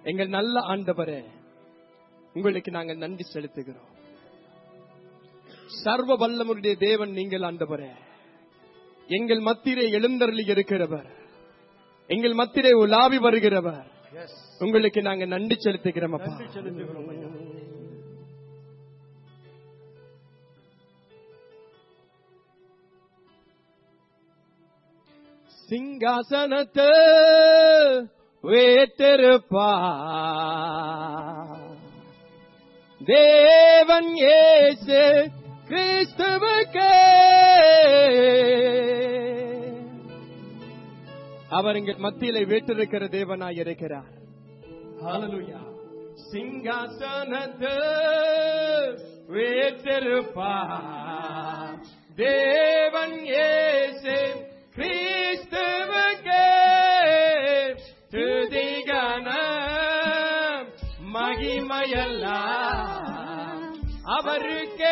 எங்கள் நல்ல ஆண்டவரே உங்களுக்கு நாங்கள் நன்றி செலுத்துகிறோம் சர்வ வல்லமுடைய தேவன் நீங்கள் ஆண்டவரே எங்கள் மத்திரே எழுந்தருளி இருக்கிறவர் எங்கள் மத்திரே உலாவி வருகிறவர் உங்களுக்கு நாங்க நன்றி செலுத்துகிறோம் அப்பா நன்றி செலுத்துகிறோம் ஐயா. சிங்காசனத்து வேத்திருப்பா தேவன் ஏசு கிறிஸ்துவுக்கே அவர் எங்கள் மத்தியிலே வீட்டிருக்கிற தேவனாய் இருக்கிறார் ஹalleluya சிங்காசனத்து வீட்டிருப்பா தேவன் ஏசு கிறிஸ்துவுக்கே துதிகன மகிமையெல்லாம் அவருக்கே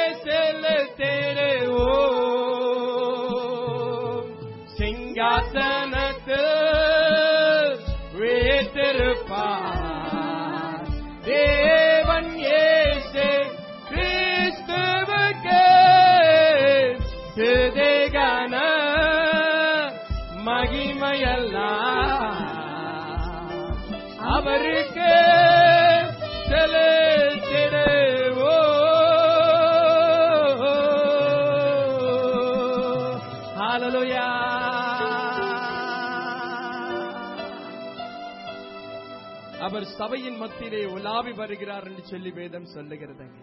செலுத்திடுவோம் சிங்காசனத்து வீட்டிருப்பார் தேவன் ஏசு கிறிஸ்துவுக்கே துதிகன மகிமையெல்லாம் அவருக்கு செலுத்திடுவோ ஹalleluya அவர் சபையின் மத்தியிலே உலாவி வருகிறார் என்று சொல்லி வேதம் சொல்லுகிறதுங்க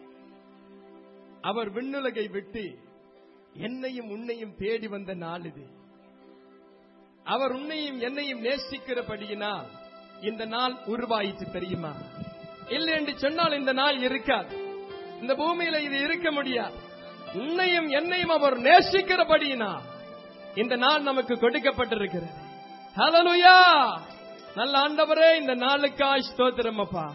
அவர் விண்ணுலகை விட்டு என்னையும் உன்னையும் தேடி வந்த நாள் இது அவர் உன்னையும் என்னையும் நேசிக்கிறபடியினால் இந்த நாள் உருவாயிற்று தெரியுமா இல்லை என்று சொன்னால் இந்த நாள் இருக்காது இந்த பூமியில இது இருக்க முடியாது உன்னையும் என்னையும் அவர் நேசிக்கிறபடியினால் இந்த நாள் நமக்கு கொடுக்கப்பட்டிருக்கிறது ஹalleluya நல்ல ஆண்டவரே இந்த நாளுக்காய் ஸ்தோத்திரம் அப்பா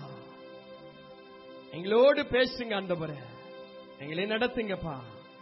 எங்களோடு பேசுங்க ஆண்டவரே எங்களை நடத்துங்கப்பா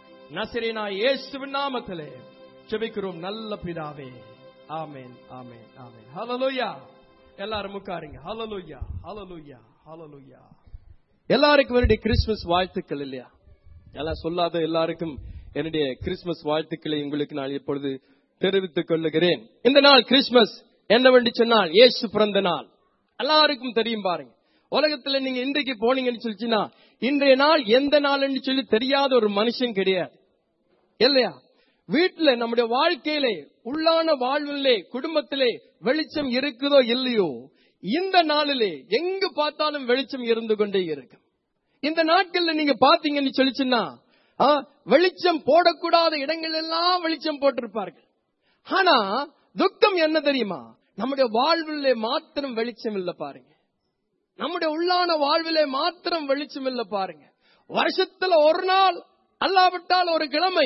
நசரேனா இயேசுவின் நாமத்திலே ஜெபிக்கிறோம் நல்ல பிதாவே ஆமென் ஆமென் ஆமென் ஹalleluya எல்லாரும் உட்காருங்க ஹalleluya ஹalleluya ஹalleluya எல்லாருக்கும் என்னுடைய கிறிஸ்துமஸ் வாழ்த்துக்கள் இல்லையா எல்லாம் சொல்லாத எல்லாருக்கும் என்னுடைய கிறிஸ்துமஸ் வாழ்த்துக்களை உங்களுக்கு நான் இப்பொழுது தெரிவித்துக் கொள்ளுகிறேன் இந்த நாள் கிறிஸ்துமஸ் என்னவென்று சொன்னால் இயேசு பிறந்த நாள் எல்லாருக்கும் தெரியும் பாருங்க உலகத்துல நீங்க இன்றைக்கு போனீங்கன்னு சொல்லிச்சுன்னா இன்றைய நாள் எந்த நாள்னு சொல்லி தெரியாத ஒரு மனுஷன் கிடையாது இல்லையா வீட்டுல நம்முடைய வாழ்க்கையிலே உள்ளான வாழ்விலே குடும்பத்திலே வெளிச்சம் இருக்குதோ இல்லையோ இந்த நாளிலே எங்கு பார்த்தாலும் வெளிச்சம் இருந்து கொண்டே இருக்கு இந்த நாட்கள்ல நீங்க பாத்தீங்கன்னு சொல்லிச்சுன்னா ஆ, வெளிச்சம் போடக்கூடாத இடங்கள் எல்லாம் வெளிச்சம் போட்டிருப்பார்கள் ஆனா துக்கம் என்ன தெரியுமா நம்முடைய வாழ்விலே மாத்திரம் வெளிச்சம் இல்ல பாருங்க நம்முடைய உள்ளான வாழ்விலே மாத்திரம் வெளிச்சம் இல்ல பாருங்க வருஷத்துல ஒரு நாள் அல்லாவிட்டால் ஒரு கிழமை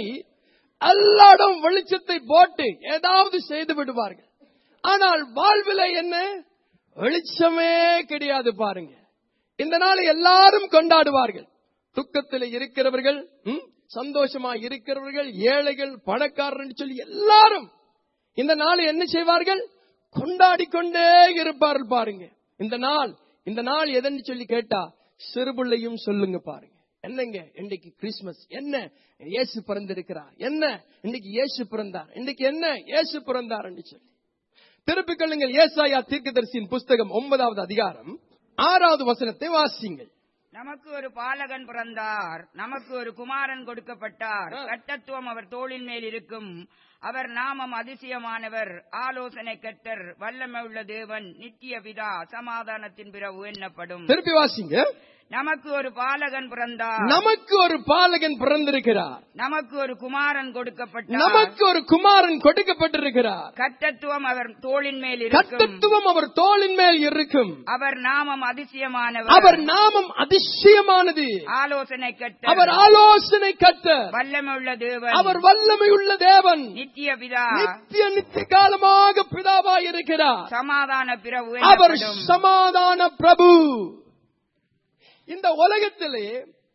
எல்லாரும் வெளிச்சத்தை போட்டு ஏதாவது செய்து விடுவார்கள் ஆனால் வாழ்வில என்ன வெளிச்சமே கிடையாது பாருங்க இந்த நாளை எல்லாரும் கொண்டாடுவார்கள் துக்கத்தில் இருக்கிறவர்கள் ம், சந்தோஷமா இருக்கிறவர்கள் ஏழைகள் பணக்காரர் சொல்லி எல்லாரும் இந்த நாளை என்ன செய்வார்கள் கொண்டாடி கொண்டே இருப்பார்கள் பாருங்க இந்த நாள் இந்த நாள் எதன்னு சொல்லி கேட்டா சிறுபிள்ளையும் சொல்லுங்க பாருங்க என்னங்க இன்னைக்கு கிறிஸ்துமஸ் என்ன இயேசு பிறந்திருக்கிறார் என்ன இன்னைக்கு இயேசு பிறந்தார் இன்னைக்கு என்ன இயேசு பிறந்தார் என்று சொல்லி திருப்பிக் கொள்ளுங்கள் ஏசாயா தீர்க்கதரிசியின் புஸ்தகம் ஒன்பதாவது அதிகாரம் ஆறாவது வசனத்தை வாசியுங்கள் நமக்கு ஒரு பாலகன் பிறந்தார் நமக்கு ஒரு குமாரன் கொடுக்கப்பட்டார் ஆ. கட்டத்துவம் அவர் தோளின் மேல் இருக்கும் அவர் நாமம் அதிசயமானவர் ஆலோசனை கர்த்தர் வல்லமை உள்ள தேவன் நித்திய பிதா சமாதானத்தின் பிறகு எண்ணப்படும் திருப்பி வாசிங்க நமக்கு ஒரு பாலகன் பிறந்தார் நமக்கு ஒரு பாலகன் பிறந்திருக்கிறார் நமக்கு ஒரு குமாரன் கொடுக்கப்பட்டார் நமக்கு ஒரு குமாரன் கொடுக்கப்பட்டிருக்கிறார் கட்டத்துவம் அவர் தோளின் மேல் இருக்கும் கர்த்தத்துவம் அவர் தோளின் மேல் இருக்கும் அவர் நாமம் அதிசயமானவர் அவர் நாமம் அதிசயமானது ஆலோசனை அவர் கர்த்தர் ஆலோசனை கர்த்தர் வல்லமை உள்ள தேவன் அவர் வல்லமை உள்ள தேவன் நித்திய பிதா நித்திய நித்திய காலமாக பிதாவாய் இருக்கிறார் சமாதான பிறகு அவர் எனப்படும். சமாதான பிரபு இந்த உலகத்திலே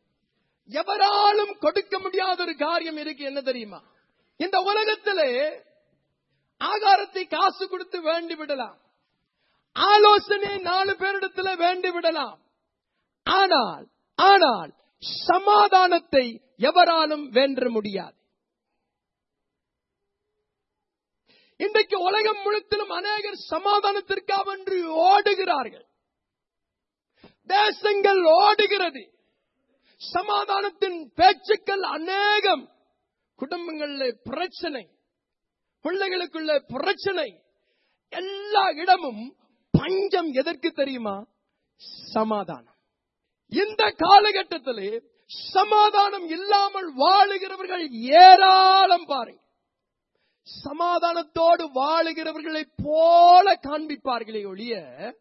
எவராலும் கொடுக்க முடியாத ஒரு காரியம் இருக்கு என்ன தெரியுமா இந்த உலகத்திலே ஆகாரத்தை காசு கொடுத்து வேண்டி விடலாம் ஆலோசனை நாலு பேரிடத்துல வேண்டி விடலாம் ஆனால் ஆனால் சமாதானத்தை எவராலும் வென்ற முடியாது இன்றைக்கு உலகம் முழுத்திலும் அநேகர் சமாதானத்திற்காக என்று ஓடுகிறார்கள் தேசங்கள் ஓடுகிறது சமாதானத்தின் பேச்சுக்கள் அநேகம் குடும்பங்களில் பிரச்சனை பிள்ளைகளுக்குள்ள பிரச்சனை எல்லா இடமும் பஞ்சம் எதற்கு தெரியுமா சமாதானம் இந்த காலகட்டத்திலே சமாதானம் இல்லாமல் வாழுகிறவர்கள் ஏராளம் பாருங்க சமாதானத்தோடு வாழுகிறவர்களை போல காண்பிப்பார்களே ஒழிய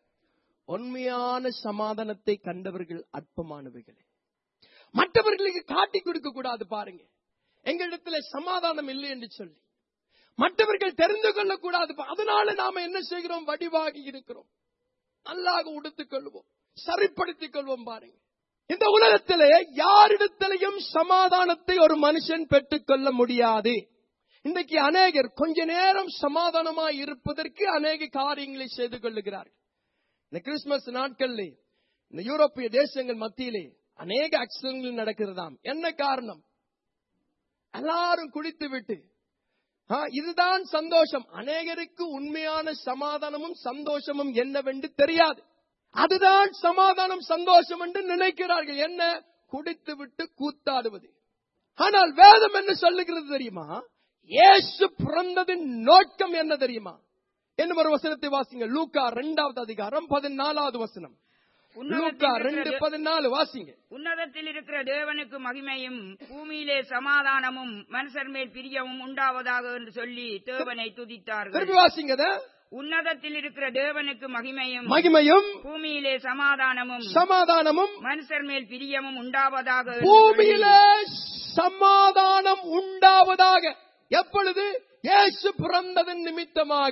உண்மையான சமாதானத்தை கண்டவர்கள் அற்பமானவர்களே மற்றவர்களுக்கு காட்டி கொடுக்க கூடாது பாருங்க எங்களிடத்துல சமாதானம் இல்லை என்று சொல்லி மற்றவர்கள் தெரிந்து கொள்ளக்கூடாது அதனால நாம என்ன செய்கிறோம் வடிவாகி இருக்கிறோம் நல்லாக உடுத்துக் கொள்வோம் சரிப்படுத்திக் கொள்வோம் பாருங்க இந்த உலகத்திலே யாரிடத்திலையும் சமாதானத்தை ஒரு மனுஷன் பெற்றுக்கொள்ள முடியாது இன்றைக்கு அநேகர் கொஞ்ச நேரம் சமாதானமாய் இருப்பதற்கு அநேக காரியங்களை செய்து கொள்ளுகிறார்கள் இந்த கிறிஸ்துமஸ் நாட்கள்ல இந்த யூரோப்பிய தேசங்கள் மத்தியிலே அநேக ஆக்சிடென்ட்கள் நடக்கிறதாம் என்ன காரணம் எல்லாரும் குடித்து விட்டு ஆ, இதுதான் சந்தோஷம் அநேகருக்கு உண்மையான சமாதானமும் சந்தோஷமும் என்னவென்று தெரியாது அதுதான் சமாதானம் சந்தோஷம் என்று நினைக்கிறார்கள் என்ன குடித்து விட்டு கூத்தாடுவது ஆனால் வேதம் என்ன சொல்லுகிறது தெரியுமா இயேசு பிறந்ததின் நோக்கம் என்ன தெரியுமா என்ன ஒரு வசனத்தை வாசிங்க லூக்கா இரண்டாவது அதிகாரம் பதினாலாவது வசனம் லூக்கா உன்னதத்தில் ரெண்டு இருக்கிற பதினாலு வாசிங்க உன்னதத்தில் இருக்கிற தேவனுக்கு மகிமையும் பூமியிலே சமாதானமும் மனுஷர் மேல் பிரியமும் உண்டாவதாக என்று சொல்லி தேவனை துதித்தார்கள் திருப்பி வாசிங்க இத. உன்னதத்தில் இருக்கிற தேவனுக்கு மகிமையும் மகிமையும் பூமியிலே சமாதானமும் சமாதானமும் மனுஷர் மேல் பிரியமும் உண்டாவதாக என்று பூமியில சொல்லி, சமாதானம் உண்டாவதாக எப்பொழுது இயேசு பிறந்ததன் நிமித்தமாக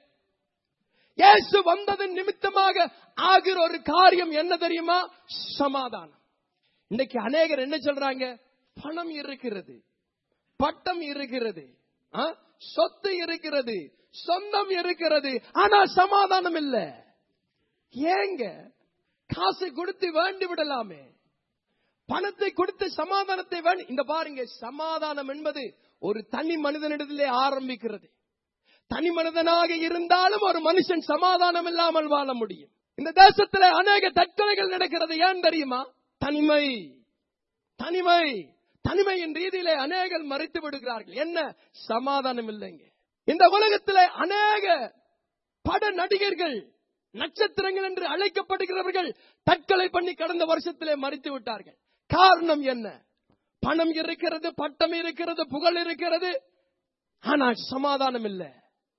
இயேசு வந்ததன் நிமித்தமாக ஆகிற ஒரு காரியம் என்ன தெரியுமா சமாதானம் இன்னைக்கு அநேகர் என்ன சொல்றாங்க பணம் இருக்கிறது பட்டம் இருக்கிறது ஆ? சொத்து இருக்கிறது சொந்தம் இருக்கிறது ஆனா சமாதானம் இல்ல ஏங்க காசை கொடுத்து வேண்டி விடலாமே பணத்தை கொடுத்து சமாதானத்தை வேண்டி இந்த பாருங்க சமாதானம் என்பது ஒரு தனி மனிதனிடத்திலே ஆரம்பிக்கிறது தனி மனிதனாக இருந்தாலும் ஒரு மனுஷன் சமாதானம் இல்லாமல் வாழ முடியும் இந்த தேசத்துல அநேக தற்கொலைகள் நடக்கிறது ஏன் தெரியுமா தனிமை தனிமை தனிமையின் ரீதியிலே அநேகர் மறைத்து விடுகிறார்கள் என்ன சமாதானம் இல்லைங்க இந்த உலகத்திலே அநேக பட நடிகர்கள் நட்சத்திரங்கள் என்று அழைக்கப்படுகிறவர்கள் தற்கொலை பண்ணி கடந்த வருஷத்திலே மறித்து விட்டார்கள் காரணம் என்ன பணம் இருக்கிறது பட்டம் இருக்கிறது புகழ் இருக்கிறது ஆனால் சமாதானம் இல்லை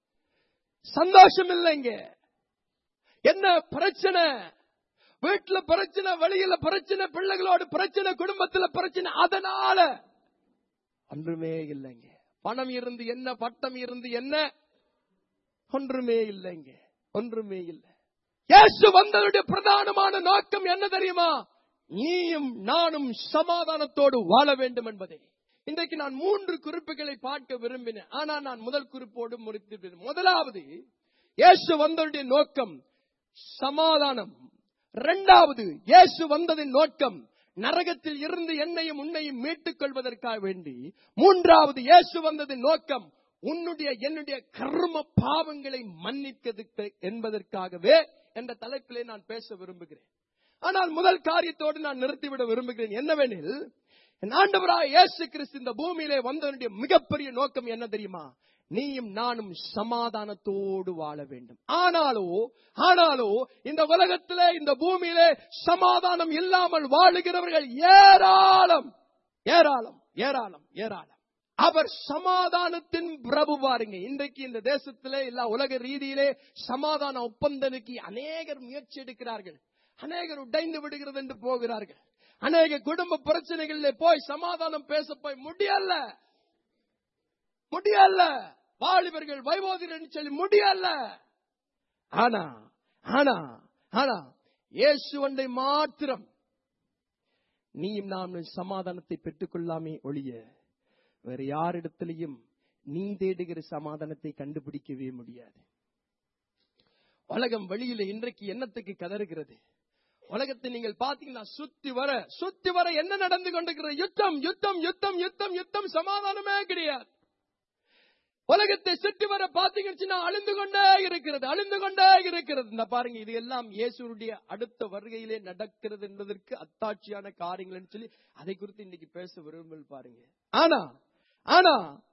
சந்தோஷம் இல்லைங்க என்ன பிரச்சனை வீட்டுல பிரச்சனை வெளியில பிரச்சனை பிள்ளைகளோட பிரச்சனை குடும்பத்துல பிரச்சனை அதனால ஒன்றுமே இல்லைங்க பணம் இருந்து என்ன பட்டம் இருந்து என்ன ஒன்றுமே இல்லைங்க ஒன்றுமே இல்லை இயேசு வந்ததுடைய பிரதானமான நோக்கம் என்ன தெரியுமா நீயும் நானும் சமாதானத்தோடு வாழ வேண்டும் என்பதே இன்றைக்கு நான் மூன்று குறிப்புகளை பார்க்க விரும்பினேன் ஆனா நான் முதல் குறிப்போடு முடித்து முதலாவது இயேசு வந்ததுடைய நோக்கம் சமாதானம் இரண்டாவது இயேசு வந்ததின் நோக்கம் நரகத்தில் இருந்து என்னையும் உன்னையும் மீட்டுக் கொள்வதற்காக வேண்டி மூன்றாவது இயேசு வந்ததின் நோக்கம் உன்னுடைய என்னுடைய கர்ம பாவங்களை மன்னிப்பதற்கு என்பதற்காகவே என்ற தலைப்பிலே நான் பேச விரும்புகிறேன் ஆனால் முதல் காரியத்தோடு நான் நிறுத்திவிட விரும்புகிறேன் என்னவெனில் என் ஆண்டவராய் இயேசு கிறிஸ்து இந்த பூமியிலே வந்தவனுடைய மிகப்பெரிய நோக்கம் என்ன தெரியுமா நீயும் நானும் சமாதானத்தோடு வாழ வேண்டும் ஆனாலோ ஆனாலோ இந்த உலகத்திலே இந்த பூமியிலே சமாதானம் இல்லாமல் வாழுகிறவர்கள் ஏராளம் ஏராளம் ஏராளம் ஏராளம் அவர் சமாதானத்தின் பிரபு பாருங்க இன்றைக்கு இந்த தேசத்திலே எல்லா உலக ரீதியிலே சமாதான ஒப்பந்தனுக்கு அநேகர் முயற்சி எடுக்கிறார்கள் அநேகர் உடைந்து விடுகிறது என்று போகிறார்கள் அநேக குடும்ப பிரச்சனைகளிலே போய் சமாதானம் பேச போய் முடியல முடியல வாலிபர்கள் வைவோதிரன் சொல்லி முடியல ஆனா ஆனா ஆனா இயேசு ஒன்றை மாத்திரம் நீயும் நாம் சமாதானத்தை பெற்றுக்கொள்ளாமே ஒழிய வேற யாரிடத்திலையும் நீ தேடுகிற சமாதானத்தை கண்டுபிடிக்கவே முடியாது உலகம் வெளியில இன்றைக்கு என்னத்துக்கு கதறுகிறது உலகத்தை நீங்கள் பாத்தீங்கன்னா சுத்தி வர சுத்தி வர என்ன நடந்து கொண்டிருக்கிறது யுத்தம் யுத்தம் யுத்தம் யுத்தம் யுத்தம் சமாதானமே கிடையாது உலகத்தை சுற்றி வர பாத்தீங்கன்னா அழிந்து கொண்டே இருக்கிறது அழிந்து கொண்டே இருக்கிறது இந்த பாருங்க இது எல்லாம் இயேசுடைய அடுத்த வருகையிலே நடக்கிறது என்பதற்கு அத்தாட்சியான காரியங்கள் சொல்லி அதை குறித்து இன்னைக்கு பேச விரும்பல் பாருங்க ஆனா ஆனா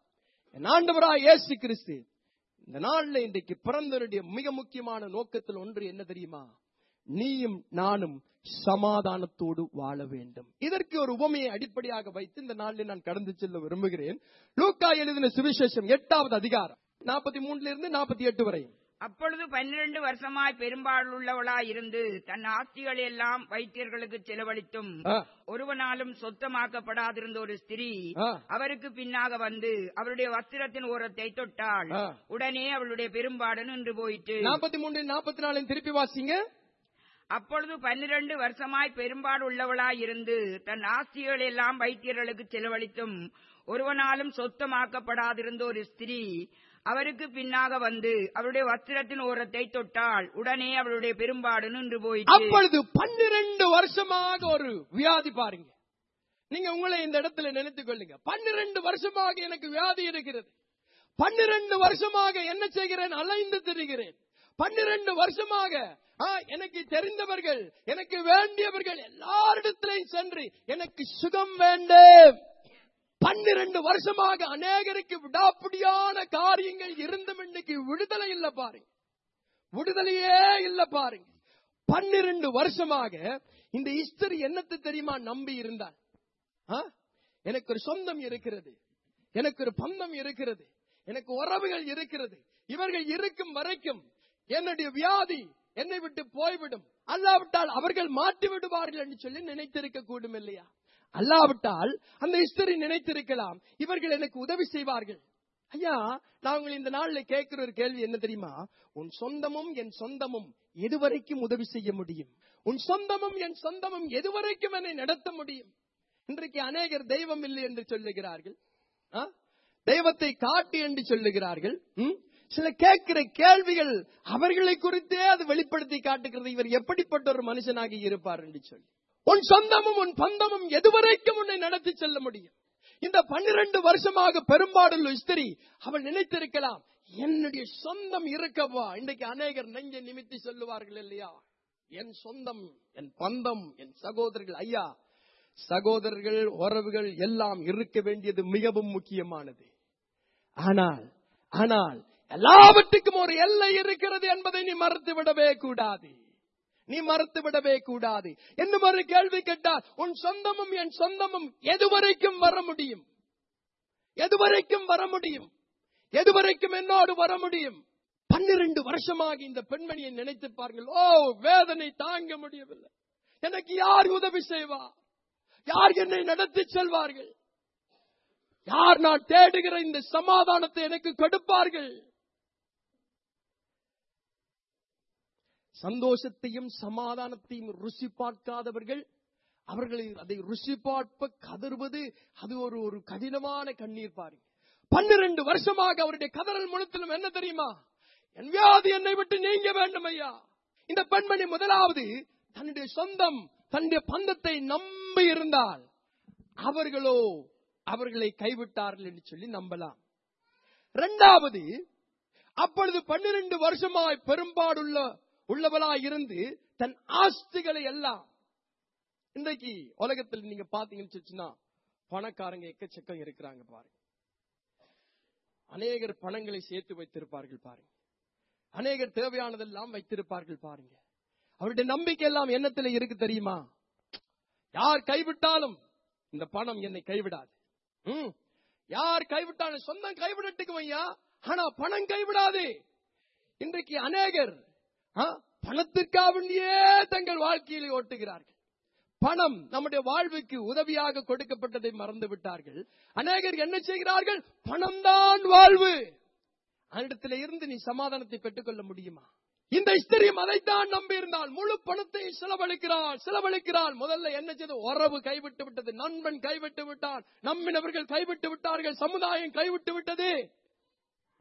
என் ஆண்டவராய் இயேசு கிறிஸ்து இந்த நாள்ல இன்றைக்கு பிறந்தவருடைய மிக முக்கியமான நோக்கத்தில் ஒன்று என்ன தெரியுமா நீயும் நானும் சமாதானத்தோடு வாழ வேண்டும் இதற்கு ஒரு உவமையை அடிப்படையாக வைத்து இந்த நாளில் நான் கடந்து செல்ல விரும்புகிறேன் லூக்கா எழுதின சுவிசேஷம் எட்டாவது அதிகாரம் நாற்பத்தி மூணுல இருந்து நாற்பத்தி எட்டு வரை அப்பொழுது பன்னிரண்டு வருஷமாய் பெரும்பாலுள்ளவளாய் இருந்து தன் ஆஸ்திகளை எல்லாம் வைத்தியர்களுக்கு செலவழித்தும் ஆ, ஒருவனாலும் சொத்தமாக்கப்படாதிருந்த ஒரு ஸ்திரீ ஆ. அவருக்கு பின்னாக வந்து அவருடைய வஸ்திரத்தின் ஓரத்தை தொட்டாள் ஆ. உடனே அவளுடைய பெரும்பாடு நின்று போயிற்று நாற்பத்தி மூணு நாற்பத்தி நாலு திருப்பி வாசிங்க அப்பொழுது பன்னிரண்டு வருஷமாய் பெரும்பாடு உள்ளவளாய் இருந்து தன் ஆஸ்திகள் எல்லாம் வைத்தியர்களுக்கு செலவழித்தும் ஒருவனாலும் சொத்தமாக்கப்படாதிருந்த ஒரு ஸ்திரீ அவருக்கு பின்னாக வந்து அவருடைய வஸ்திரத்தின் ஓரத்தை தொட்டாள் உடனே அவளுடைய பெரும்பாடு நின்று போயிற்று அப்பொழுது பன்னிரண்டு வருஷமாக ஒரு வியாதி பாருங்க நீங்க உங்களை இந்த இடத்துல நினைத்துக் கொள்ளுங்க பன்னிரண்டு வருஷமாக எனக்கு வியாதி இருக்கிறது பன்னிரண்டு வருஷமாக என்ன செய்கிறேன் அலைந்து திரிகிறேன் பன்னிரண்டு வருஷமாக ஆ, எனக்கு தெரிந்தவர்கள் எனக்கு வேண்டியவர்கள் எல்லாரிடத்திலையும் சென்று எனக்கு சுகம் வேண்டும் பன்னிரண்டு வருஷமாக அநேகருக்கு விடாப்பிடியான காரியங்கள் இருந்தும் இன்னைக்கு விடுதலை இல்ல பாருங்க விடுதலையே இல்ல பாருங்க பன்னிரண்டு வருஷமாக இந்த இஸ்திரி என்னத்தை தெரியுமா நம்பி இருந்தார் ஆ? எனக்கு ஒரு சொந்தம் இருக்கிறது எனக்கு ஒரு பந்தம் இருக்கிறது எனக்கு உறவுகள் இருக்கிறது இவர்கள் இருக்கும் வரைக்கும் என்னுடைய வியாதி என்னை விட்டு போய்விடும் அல்லாவிட்டால் அவர்கள் மாற்றி விடுவார்கள் என்று சொல்லி நினைத்திருக்க கூடும் இல்லையா அல்லாவிட்டால் அந்த இஸ்திரி நினைத்திருக்கலாம் இவர்கள் எனக்கு உதவி செய்வார்கள் ஐயா நான் உங்களை இந்த நாள்ல கேட்கிற ஒரு கேள்வி என்ன தெரியுமா உன் சொந்தமும் என் சொந்தமும் எதுவரைக்கும் உதவி செய்ய முடியும் உன் சொந்தமும் என் சொந்தமும் எதுவரைக்கும் என்னை நடத்த முடியும் இன்றைக்கு அநேகர் தெய்வம் இல்லை என்று சொல்லுகிறார்கள் ஆ? தெய்வத்தை காட்டு என்று சொல்லுகிறார்கள் ம்? சில கேட்கிற கேள்விகள் அவர்களை குறித்தே அது வெளிப்படுத்தி காட்டுகிறது இவர் எப்படிப்பட்ட ஒரு மனுஷனாக இருப்பார் என்று சொல்லி உன் சொந்தமும் உன் பந்தமும் எதுவரைக்கும் உன்னை நடத்தி செல்ல முடியும் இந்த பன்னிரண்டு வருஷமாக பெரும்பாடுள்ள ஸ்திரி அவள் நினைத்திருக்கலாம் என்னுடைய சொந்தம் இருக்கவா இன்றைக்கு அநேகர் நெஞ்சை நிமித்தி சொல்லுவார்கள் இல்லையா என் சொந்தம் என் பந்தம் என் சகோதரர்கள் ஐயா சகோதரர்கள் உறவுகள் எல்லாம் இருக்க வேண்டியது மிகவும் முக்கியமானது ஆனால் ஆனால் எல்லாவற்றுக்கும் ஒரு எல்லை இருக்கிறது என்பதை நீ மறுத்து விடவே கூடாது நீ மறுத்து விடவே கூடாது என்ன ஒரு கேள்வி கேட்டால் உன் சொந்தமும் என் சொந்தமும் எதுவரைக்கும் வர முடியும் எதுவரைக்கும் வர முடியும் எதுவரைக்கும் என்னோடு வர முடியும் பன்னிரண்டு வருஷமாக இந்த பெண்மணியை நினைத்து பாருங்கள் ஓ வேதனை தாங்க முடியவில்லை எனக்கு யார் உதவி செய்வா யார் என்னை நடத்தி செல்வார்கள் யார் நான் தேடுகிற இந்த சமாதானத்தை எனக்கு கொடுப்பார்கள் சந்தோஷத்தையும் சமாதானத்தையும் ருசி பார்க்காதவர்கள் அவர்களை அதை ருசி பார்ப்ப கதறுவது அது ஒரு ஒரு கடினமான கண்ணீர் பாருங்க பன்னிரண்டு வருஷமாக அவருடைய கதறல் முழுத்திலும் என்ன தெரியுமா என் வியாதி என்னை விட்டு நீங்க வேண்டும் ஐயா இந்த பெண்மணி முதலாவது தன்னுடைய சொந்தம் தன்னுடைய பந்தத்தை நம்பி இருந்தால் அவர்களோ அவர்களை கைவிட்டார்கள் என்று சொல்லி நம்பலாம் இரண்டாவது அப்பொழுது பன்னிரண்டு வருஷமாய் பெரும்பாடுள்ள உள்ளவளாய் இருந்து தன் ஆஸ்திகளை எல்லாம் இன்றைக்கு உலகத்தில் நீங்க பாத்தீங்கன்னு சொல்லிச்சுன்னா பணக்காரங்க எக்கச்சக்கம் இருக்கிறாங்க பாருங்க அநேகர் பணங்களை சேர்த்து வைத்திருப்பார்கள் பாருங்க அநேகர் தேவையானதெல்லாம் வைத்திருப்பார்கள் பாருங்க அவருடைய நம்பிக்கை எல்லாம் என்னத்துல இருக்கு தெரியுமா யார் கைவிட்டாலும் இந்த பணம் என்னை கைவிடாது ம். யார் கைவிட்டாலும் சொந்தம் கைவிடட்டுக்கும் ஐயா ஆனா பணம் கைவிடாது இன்றைக்கு அநேகர் ஆ, பணத்திற்காகவே தங்கள் வாழ்க்கையை ஓட்டுகிறார்கள் பணம் நம்முடைய வாழ்வுக்கு உதவியாக கொடுக்கப்பட்டதை மறந்து விட்டார்கள் அநேகர் என்ன செய்கிறார்கள் பணம்தான் வாழ்வு அதனிடத்தில் இருந்து நீ சமாதானத்தை பெற்றுக்கொள்ள முடியுமா இந்த ஸ்திரியும் அதைத்தான் நம்பி இருந்தால் முழு பணத்தை செலவழிக்கிறாள் செலவழிக்கிறாள் முதல்ல என்ன செய்து உறவு கைவிட்டு விட்டது நண்பன் கைவிட்டு விட்டான் நம்பினவர்கள் கைவிட்டு விட்டார்கள் சமுதாயம் கைவிட்டு விட்டது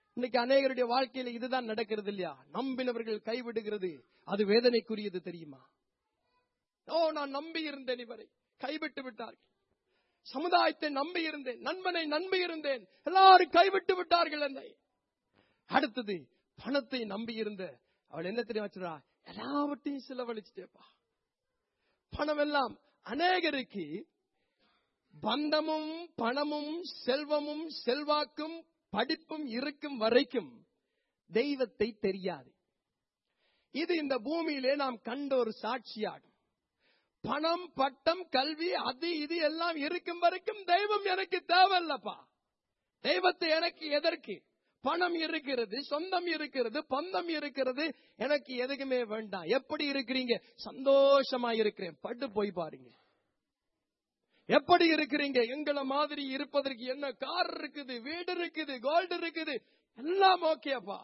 இன்னைக்கு அநேகருடைய வாழ்க்கையில இதுதான் நடக்கிறது இல்லையா நம்பினவர்கள் கைவிடுகிறது அது வேதனைக்குரியது தெரியுமா ஓ நான் நம்பி இருந்தேன் இவரை கைவிட்டு விட்டார்கள் சமுதாயத்தை நம்பி இருந்தேன் நண்பனை நம்பி இருந்தேன் எல்லாரும் கைவிட்டு விட்டார்கள் என்னை அடுத்தது பணத்தை நம்பி இருந்த அவள் என்ன தெரியும் வச்சுறா எல்லாவற்றையும் செலவழிச்சுட்டேப்பா பணம் எல்லாம் அநேகருக்கு பந்தமும் பணமும் செல்வமும் செல்வாக்கும் படிப்பும் இருக்கும் வரைக்கும் தெய்வத்தை தெரியாது இது இந்த பூமியிலே நாம் கண்ட ஒரு சாட்சியாகும் பணம் பட்டம் கல்வி அது இது எல்லாம் இருக்கும் வரைக்கும் தெய்வம் எனக்கு தேவையில்லப்பா தெய்வத்தை எனக்கு எதற்கு பணம் இருக்கிறது சொந்தம் இருக்கிறது பந்தம் இருக்கிறது எனக்கு எதுக்குமே வேண்டாம் எப்படி இருக்கிறீங்க சந்தோஷமா இருக்கிறேன் பட்டு போய் பாருங்க எப்படி இருக்கிறீங்க எங்களை மாதிரி இருப்பதற்கு என்ன கார் இருக்குது வீடு இருக்குது கோல்டு இருக்குது எல்லாம் ஓகேப்பா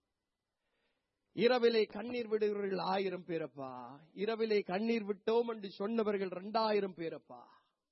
இரவிலே கண்ணீர் விடுகிறவர்கள் ஆயிரம் பேரப்பா இரவிலே கண்ணீர் விட்டோம் என்று சொன்னவர்கள் இரண்டாயிரம் பேரப்பா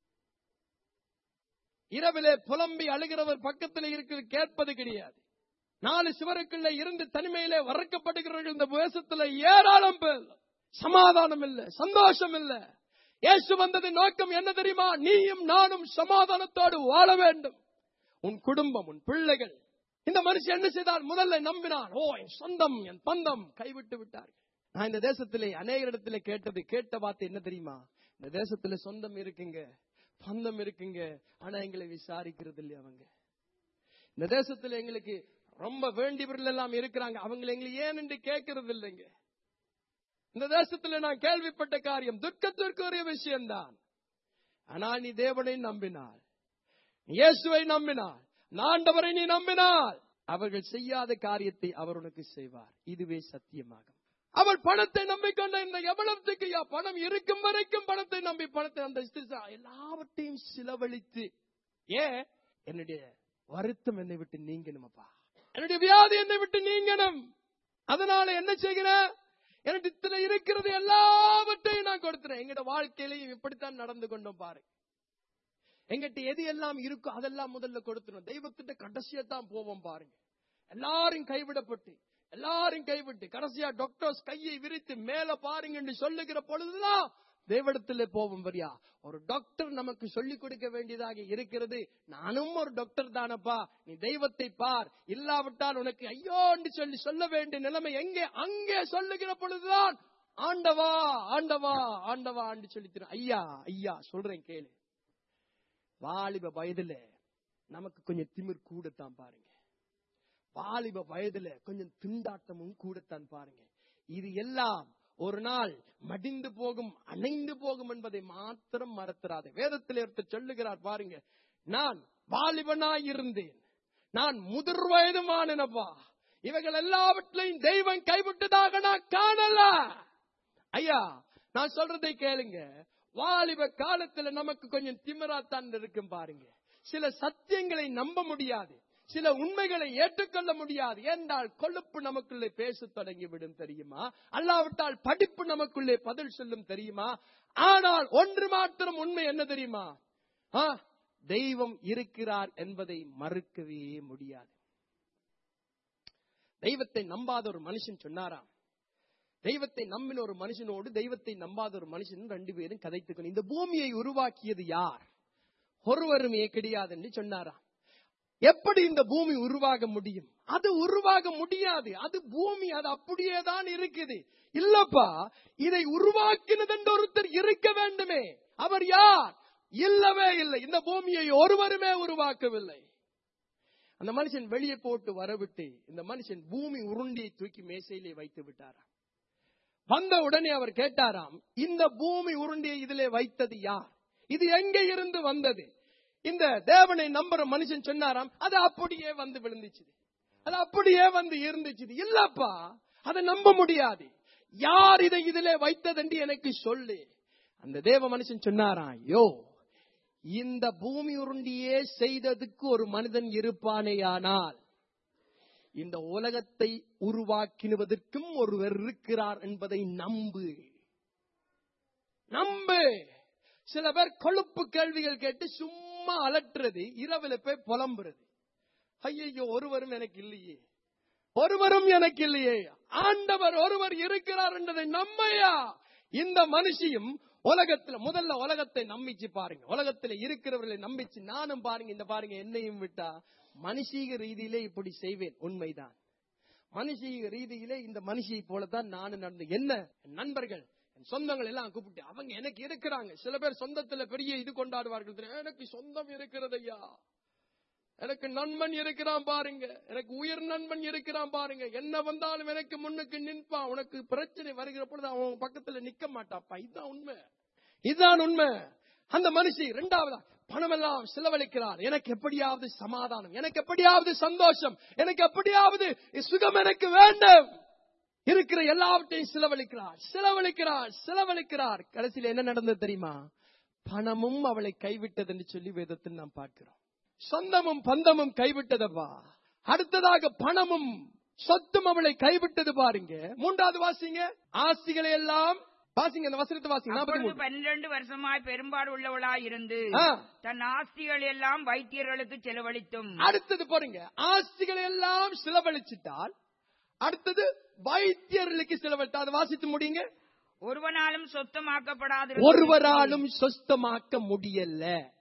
இரவிலே புலம்பி அழுகிறவர் பக்கத்தில் இருக்கிறது கேட்பது கிடையாது நாலு சுவருக்குள்ள இருந்து தனிமையிலே வறக்கப்படுகிறவர்கள் இந்த தேசத்துல ஏராளம் பேர் சமாதானம் இல்ல சந்தோஷம் இல்ல இயேசு வந்தது நோக்கம் என்ன தெரியுமா நீயும் நானும் சமாதானத்தோடு வாழ வேண்டும் உன் குடும்பம் உன் பிள்ளைகள் இந்த மனுஷன் என்ன செய்தால் முதல்ல நம்பினான் ஓ என் சொந்தம் என் பந்தம் கைவிட்டு விட்டார்கள் நான் இந்த தேசத்திலே அநேக இடத்துல கேட்டது கேட்ட வார்த்தை என்ன தெரியுமா இந்த தேசத்துல சொந்தம் இருக்குங்க பந்தம் இருக்குங்க ஆனா எங்களை விசாரிக்கிறது இல்லையா அவங்க இந்த தேசத்துல எங்களுக்கு ரொம்ப வேண்டியவர்கள் எல்லாம் இருக்கிறாங்க அவங்களை எங்களை ஏன் என்று கேட்கறது இல்லைங்க இந்த தேசத்துல நான் கேள்விப்பட்ட காரியம் துக்கத்திற்குரிய விஷயம்தான் ஆனால் நீ தேவனை நம்பினாள் நீ இயேசுவை நம்பினாள் நாண்டவரை நீ நம்பினால் அவர்கள் செய்யாத காரியத்தை அவர் உனக்கு செய்வார் இதுவே சத்தியமாகும் அவள் பணத்தை நம்பிக்கொண்ட இந்த எவ்வளவுக்கு யா பணம் இருக்கும் வரைக்கும் பணத்தை நம்பி பணத்தை அந்த ஸ்திரீ எல்லாவற்றையும் செலவழித்து ஏன் என்னுடைய வருத்தம் என்னை விட்டு நீங்கணுமப்பா என்னுடைய வியாதி என்னை விட்டு நீங்கணும் அதனால என்ன செய்கிறேன் எனக்கு இத்தனை இருக்கிறது எல்லாவற்றையும் நான் கொடுத்துறேன் எங்கட வாழ்க்கையிலையும் இப்படித்தான் நடந்து கொண்டோம் பாரு எங்கிட்ட எது எல்லாம் இருக்கோ அதெல்லாம் முதல்ல கொடுத்துரும் தெய்வத்திட்ட கடைசியா தான் போவோம் பாருங்க எல்லாரும் கைவிடப்பட்டு எல்லாரும் கைவிட்டு கடைசியா டாக்டர்ஸ் கையை விரித்து மேல பாருங்கன்னு சொல்லுகிற பொழுதுதான் தேவடத்துல போவோம் வரியா ஒரு டாக்டர் நமக்கு சொல்லிக் கொடுக்க வேண்டியதாக இருக்கிறது நானும் ஒரு டாக்டர் தானப்பா நீ தெய்வத்தை பார் இல்லாவிட்டால் உனக்கு ஐயோன்னு சொல்லி சொல்ல வேண்டிய நிலைமை எங்கே அங்கே சொல்லுகிற பொழுதுதான் ஆண்டவா ஆண்டவா ஆண்டவா ஆண்டு சொல்லி ஐயா ஐயா சொல்றேன் கேளு வாலிப வயதுல நமக்கு கொஞ்சம் திமிர் கூடத்தான் பாருங்க வாலிப வயதுல கொஞ்சம் திண்டாட்டமும் கூடத்தான் பாருங்க இது எல்லாம் ஒரு நாள் மடிந்து போகும் அணைந்து போகும் என்பதை மாத்திரம் மறத்துறாது வேதத்தில் ஒருத்தர் சொல்லுகிறார் பாருங்க நான் வாலிபனாய் இருந்தேன் நான் முதிர் வயதுமானப்பா இவைகள் எல்லாவற்றையும் தெய்வம் கைவிட்டதாக நான் காணல ஐயா நான் சொல்றதை கேளுங்க வாலிப காலத்துல நமக்கு கொஞ்சம் திமிராத்தான் இருக்கும் பாருங்க சில சத்தியங்களை நம்ப முடியாது சில உண்மைகளை ஏற்றுக்கொள்ள முடியாது என்றால் கொழுப்பு நமக்குள்ளே பேச தொடங்கிவிடும் தெரியுமா அல்லாவிட்டால் படிப்பு நமக்குள்ளே பதில் சொல்லும் தெரியுமா ஆனால் ஒன்று மாத்திரம் உண்மை என்ன தெரியுமா ஆ, தெய்வம் இருக்கிறார் என்பதை மறுக்கவே முடியாது தெய்வத்தை நம்பாத ஒரு மனுஷன் சொன்னாராம் தெய்வத்தை நம்பின ஒரு மனுஷனோடு தெய்வத்தை நம்பாத ஒரு மனுஷன் ரெண்டு பேரும் கதைத்துக்கணும் இந்த பூமியை உருவாக்கியது யார் ஒருவருமே கிடையாது என்று சொன்னாராம் எப்படி இந்த பூமி உருவாக முடியும் அது உருவாக முடியாது அது பூமி அது அப்படியே தான் இருக்குது இல்லப்பா இதை உருவாக்கினது என்று ஒருத்தர் இருக்க வேண்டுமே அவர் யார் இல்லவே இல்லை இந்த பூமியை ஒருவருமே உருவாக்கவில்லை அந்த மனுஷன் வெளியே போட்டு வரவிட்டு இந்த மனுஷன் பூமி உருண்டியை தூக்கி மேசையிலே வைத்து விட்டாராம் வந்த உடனே அவர் கேட்டாராம் இந்த பூமி உருண்டியை இதிலே வைத்தது யார் இது எங்க இருந்து வந்தது இந்த தேவனை நம்புற மனுஷன் சொன்னாராம் அது அப்படியே வந்து விழுந்துச்சு அது அப்படியே வந்து இருந்துச்சு இல்லப்பா அதை நம்ப முடியாது யார் இதை இதிலே வைத்தது என்று எனக்கு சொல்லு அந்த தேவ மனுஷன் சொன்னாராம் யோ இந்த பூமி உருண்டியே செய்ததுக்கு ஒரு மனிதன் இருப்பானேயானால் இந்த உலகத்தை உருவாக்கினுவதற்கும் ஒருவர் இருக்கிறார் என்பதை நம்பு நம்பு சில பேர் கொழுப்பு கேள்விகள் கேட்டு சும்மா அலற்றுறது இரவுல போய் புலம்புறது ஐயோ ஒருவரும் எனக்கு இல்லையே ஒருவரும் எனக்கு இல்லையே ஆண்டவர் ஒருவர் இருக்கிறார் என்றதை நம்மையா இந்த மனுஷியும் உலகத்துல முதல்ல உலகத்தை நம்பிச்சு பாருங்க உலகத்துல இருக்கிறவர்களை நம்பிச்சு நானும் பாருங்க இந்த பாருங்க என்னையும் விட்டா மனுஷீக ரீதியிலே இப்படி செய்வேன் உண்மைதான் மனுஷீக ரீதியிலே இந்த மனுஷியை போலதான் நானும் நடந்து என்ன என் நண்பர்கள் என் சொந்தங்கள் எல்லாம் கூப்பிட்டு அவங்க எனக்கு இருக்கிறாங்க சில பேர் சொந்தத்துல பெரிய இது கொண்டாடுவார்கள் தெரியும். எனக்கு சொந்தம் இருக்கிறது ஐயா எனக்கு நண்பன் இருக்கிறான் பாருங்க எனக்கு உயர் நண்பன் இருக்கிறான் பாருங்க என்ன வந்தாலும் எனக்கு முன்னுக்கு நின்பான் உனக்கு பிரச்சனை வருகிற பொழுது அவன் பக்கத்துல நிக்க மாட்டாப்பா இதுதான் உண்மை இதுதான் உண்மை அந்த மனுஷி இரண்டாவதா பணம் எல்லாம் செலவழிக்கிறார் எனக்கு எப்படியாவது சமாதானம் எனக்கு எப்படியாவது சந்தோஷம் எனக்கு எப்படியாவது சுகம் எனக்கு வேண்டும் இருக்கிற எல்லாவற்றையும் செலவழிக்கிறார் செலவழிக்கிறார் செலவழிக்கிறார் கடைசியில் என்ன நடந்தது தெரியுமா பணமும் அவளை கைவிட்டது என்று சொல்லி வேதத்தில் நாம் பார்க்கிறோம் சொந்தமும் பந்தமும் கைவிட்டதப்பா அடுத்ததாக பணமும் சொத்தும் அவளை கைவிட்டது பாருங்க மூன்றாவது வாசிங்க ஆசிகளை எல்லாம் வாசிங்க அந்த வசனத்தை வாசிங்க நாற்பத்தி அப்பொழுது மூணு பன்னிரண்டு வருஷமாய் பெரும்பாடு உள்ளவளாய் இருந்து ஆ. தன் ஆஸ்திகள் எல்லாம் வைத்தியர்களுக்கு செலவழித்தும் அடுத்தது பாருங்க ஆஸ்திகளை எல்லாம் செலவழிச்சிட்டால் அடுத்தது வைத்தியர்களுக்கு செலவழித்தா அதை வாசித்து முடியுங்க ஒருவனாலும் சொத்தமாக்கப்படாது ஒருவராலும் சொஸ்தமாக்க முடியல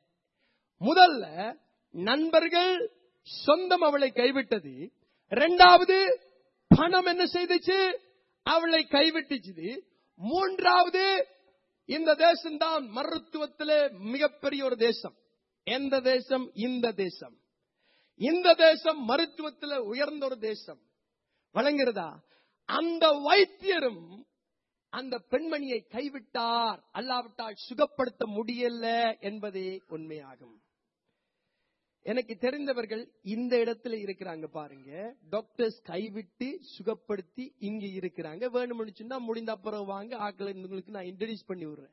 முதல்ல நண்பர்கள் சொந்தம் அவளை கைவிட்டது இரண்டாவது பணம் என்ன செய்துச்சு அவளை கைவிட்டுச்சு மூன்றாவது இந்த தேசம்தான் மருத்துவத்திலே மிகப்பெரிய ஒரு தேசம் எந்த தேசம் இந்த தேசம் இந்த தேசம் மருத்துவத்திலே உயர்ந்த ஒரு தேசம் வழங்குறதா அந்த வைத்தியரும் அந்த பெண்மணியை கைவிட்டார் அல்லாவிட்டால் சுகப்படுத்த முடியல என்பதே உண்மையாகும் எனக்கு தெரிந்தவர்கள் இந்த இடத்துல இருக்கிறாங்க பாருங்க டாக்டர்ஸ் கைவிட்டு சுகப்படுத்தி இங்க இருக்கிறாங்க வேணும்னு சொன்னா முடிந்த அப்புறம் வாங்க ஆக்களை உங்களுக்கு நான் இன்ட்ரடியூஸ் பண்ணி விடுறேன்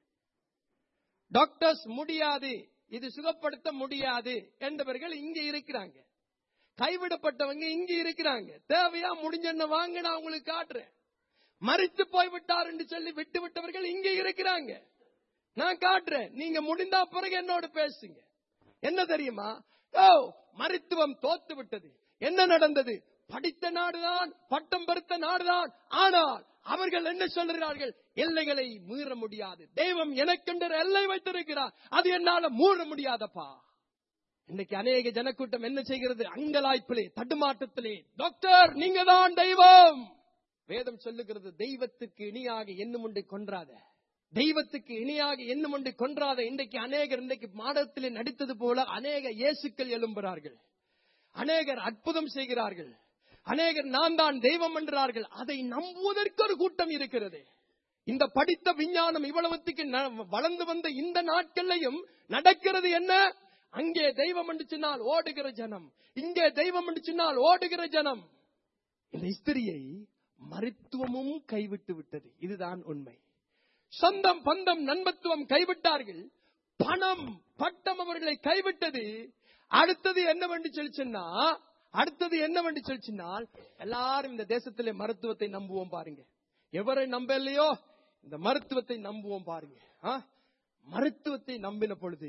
டாக்டர்ஸ் முடியாது இது சுகப்படுத்த முடியாது என்றவர்கள் இங்க இருக்கிறாங்க கைவிடப்பட்டவங்க இங்க இருக்கிறாங்க தேவையா முடிஞ்ச வாங்க நான் உங்களுக்கு காட்டுறேன் மறித்து போய்விட்டார் என்று சொல்லி விட்டு விட்டவர்கள் இங்க இருக்கிறாங்க நான் காட்டுறேன் நீங்க முடிந்தா பிறகு என்னோட பேசுங்க என்ன தெரியுமா ஓ மருத்துவம் தோத்து விட்டது என்ன நடந்தது படித்த நாடுதான் பட்டம் பெருத்த நாடுதான் ஆனால் அவர்கள் என்ன சொல்கிறார்கள் எல்லைகளை மீற முடியாது தெய்வம் எனக்கென்ற எல்லை வைத்திருக்கிறார் அது என்னால மூட முடியாதப்பா இன்னைக்கு அநேக ஜனக்கூட்டம் என்ன செய்கிறது அங்கலாய்ப்பிலே தடுமாற்றத்திலே டாக்டர் நீங்க தான் தெய்வம் வேதம் சொல்லுகிறது தெய்வத்துக்கு இணையாக என்னும் உண்டு கொன்றாத தெய்வத்துக்கு இணையாக என்னும் உண்டு கொன்றாத இன்றைக்கு அநேகர் இன்றைக்கு மாடத்திலே நடித்தது போல அநேக இயேசுக்கள் எழும்புகிறார்கள் அநேகர் அற்புதம் செய்கிறார்கள் அநேகர் நான் தான் தெய்வம் என்றார்கள் அதை நம்புவதற்கு ஒரு கூட்டம் இருக்கிறது இந்த படித்த விஞ்ஞானம் இவ்வளவுத்துக்கு ந- வளர்ந்து வந்த இந்த நாட்கள்லையும் நடக்கிறது என்ன அங்கே தெய்வம் என்று சொன்னால் ஓடுகிற ஜனம் இங்கே தெய்வம் என்று சொன்னால் ஓடுகிற ஜனம் இந்த ஸ்திரியை மருத்துவமும் கைவிட்டு விட்டது இதுதான் உண்மை சொந்தம் பந்தம் நண்பத்துவம் கைவிட்டார்கள் பணம் பட்டம் அவர்களை கைவிட்டது அடுத்தது என்னவென்று சொல்லிச்சுன்னா அடுத்தது என்னவென்று சொல்லிச்சுன்னால் எல்லாரும் இந்த தேசத்திலே மருத்துவத்தை நம்புவோம் பாருங்க எவரை நம்பலையோ இந்த மருத்துவத்தை நம்புவோம் பாருங்க ஆ? மருத்துவத்தை நம்பின பொழுது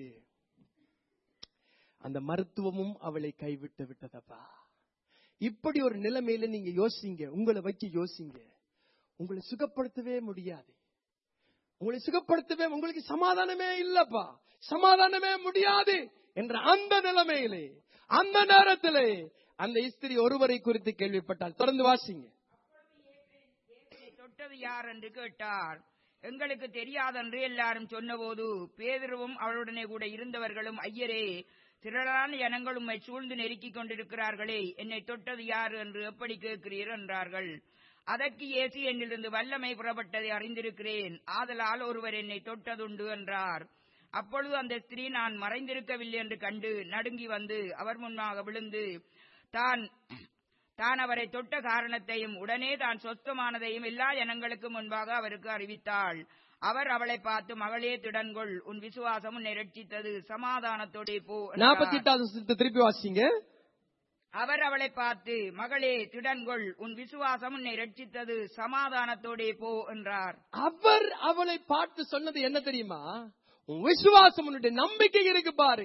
அந்த மருத்துவமும் அவளை கைவிட்டு விட்டதப்பா இப்படி ஒரு நிலைமையில நீங்க யோசிங்க உங்களை வச்சு யோசிங்க உங்களை சுகப்படுத்தவே முடியாது உங்களை சுகப்படுத்தவே உங்களுக்கு சமாதானமே இல்லப்பா சமாதானமே முடியாது என்ற அந்த நிலைமையிலே அந்த நேரத்திலே அந்த ஸ்திரி ஒருவரை குறித்து கேள்விப்பட்டால் தொடர்ந்து வாசிங்க இயேசுவை தொட்டது யார் என்று கேட்டார் எங்களுக்கு தெரியாதென்று எல்லாரும் சொன்னபோது பேதுருவும் அவளுடனே கூட இருந்தவர்களும் ஐயரே திரளான ஜனங்கள் உம்மை சூழ்ந்து நெருக்கிக் கொண்டிருக்கிறார்களே என்னை தொட்டது யார் என்று எப்படி கேட்கிறீர் என்றார்கள் அதற்கு இயேசு என்னிலிருந்து வல்லமை புறப்பட்டதை அறிந்திருக்கிறேன் ஆதலால் ஒருவர் என்னை தொட்டதுண்டு என்றார் அப்பொழுது அந்த ஸ்திரீ நான் மறைந்திருக்கவில்லை என்று கண்டு நடுங்கி வந்து அவர் முன்பாக விழுந்து தான் தான் அவரை தொட்ட காரணத்தையும் உடனே தான் சொஸ்தமானதையும் எல்லா ஜனங்களுக்கு முன்பாக அவருக்கு அறிவித்தாள் அவர் அவளை பார்த்து மகளே திடன்கொள் உன் விசுவாசம் உன்னை ரட்சித்தது சமாதானத்தோடே போ என்றார். நாற்பத்தி எட்டாவது வசனத்தை திருப்பி வாசிங்க அவர் அவளை பார்த்து மகளே திடன்கொள் உன் விசுவாசம் உன்னை ரட்சித்தது சமாதானத்தோடே போ என்றார் அவர் அவளை பார்த்து சொன்னது என்ன தெரியுமா உன் விசுவாசம் உன்னுடைய நம்பிக்கை இருக்கு பாரு